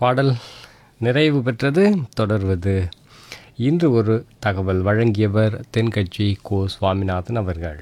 பாடல் நிறைவு பெற்றது தொடர்வது இன்று ஒரு தகவல் வழங்கியவர் தென்கட்சி கோ சுவாமிநாதன் அவர்கள்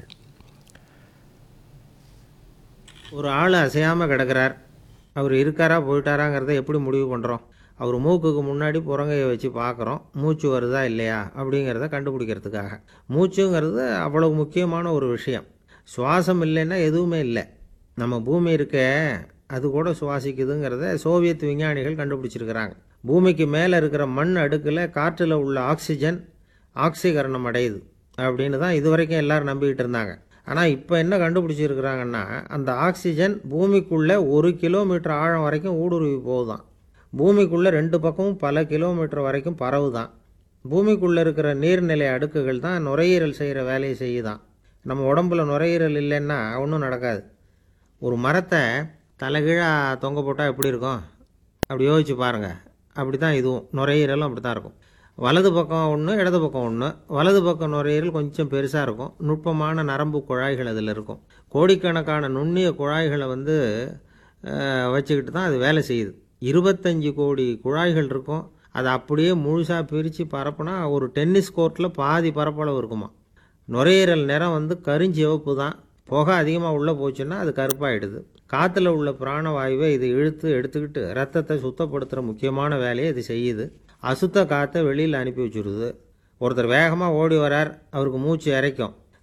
ஒரு ஆள் அசையாமல் கிடக்கிறார் அவர் இருக்காரா போயிட்டாராங்கிறத எப்படி முடிவு பண்ணுறோம் அவர் மூக்குக்கு முன்னாடி புறங்கையை வச்சு பார்க்குறோம் மூச்சு வருதா இல்லையா அப்படிங்கிறத கண்டுபிடிக்கிறதுக்காக மூச்சுங்கிறது அவ்வளவு முக்கியமான ஒரு விஷயம் சுவாசம் இல்லைன்னா எதுவுமே இல்லை நம்ம பூமி இருக்க அது கூட சுவாசிக்குதுங்கிறத சோவியத் விஞ்ஞானிகள் கண்டுபிடிச்சிருக்கிறாங்க பூமிக்கு மேலே இருக்கிற மண் அடுக்கில் காற்றில் உள்ள ஆக்சிஜன் ஆக்சிகரணம் அடையுது அப்படின்னு தான் இது வரைக்கும் எல்லாரும் நம்பிக்கிட்டு இருந்தாங்க ஆனால் இப்போ என்ன கண்டுபிடிச்சிருக்கிறாங்கன்னா அந்த ஆக்சிஜன் பூமிக்குள்ளே ஒரு கிலோமீட்டர் ஆழம் வரைக்கும் ஊடுருவி போகுதான் பூமிக்குள்ளே ரெண்டு பக்கமும் பல கிலோமீட்டர் வரைக்கும் பரவுதான் பூமிக்குள்ளே இருக்கிற நீர்நிலை அடுக்குகள் தான் நுரையீரல் செய்கிற வேலையை செய்யுதான் நம்ம உடம்புல நுரையீரல் இல்லைன்னா ஒன்றும் நடக்காது ஒரு மரத்தை தலைகீழாக தொங்க போட்டால் எப்படி இருக்கும் அப்படி யோசிச்சு பாருங்கள் அப்படி தான் இதுவும் நுரையீரலும் அப்படி தான் இருக்கும் வலது பக்கம் ஒன்று இடது பக்கம் ஒன்று வலது பக்கம் நுரையீரல் கொஞ்சம் பெருசாக இருக்கும் நுட்பமான நரம்பு குழாய்கள் அதில் இருக்கும் கோடிக்கணக்கான நுண்ணிய குழாய்களை வந்து அஹ், வச்சுக்கிட்டு தான் அது வேலை செய்யுது இருபத்தஞ்சி கோடி குழாய்கள் இருக்கும் அதை அப்படியே முழுசாக பிரித்து பரப்புனா ஒரு டென்னிஸ் கோர்ட்டில் பாதி பரப்பளவு இருக்குமா நுரையீரல் நிறம் வந்து கருஞ்சிவப்பு தான் புகை அதிகமாக உள்ளே போச்சுன்னா அது கருப்பாயிடுது காற்றுல உள்ள பிராணவாயுவை இது இழுத்து எடுத்துக்கிட்டு ரத்தத்தை சுத்தப்படுத்துகிற முக்கியமான வேலையை இது செய்யுது அசுத்த காற்றை வெளியில் அனுப்பி வச்சுருது ஒருத்தர் வேகமாக ஓடி வரார் அவருக்கு மூச்சு இறைக்கும்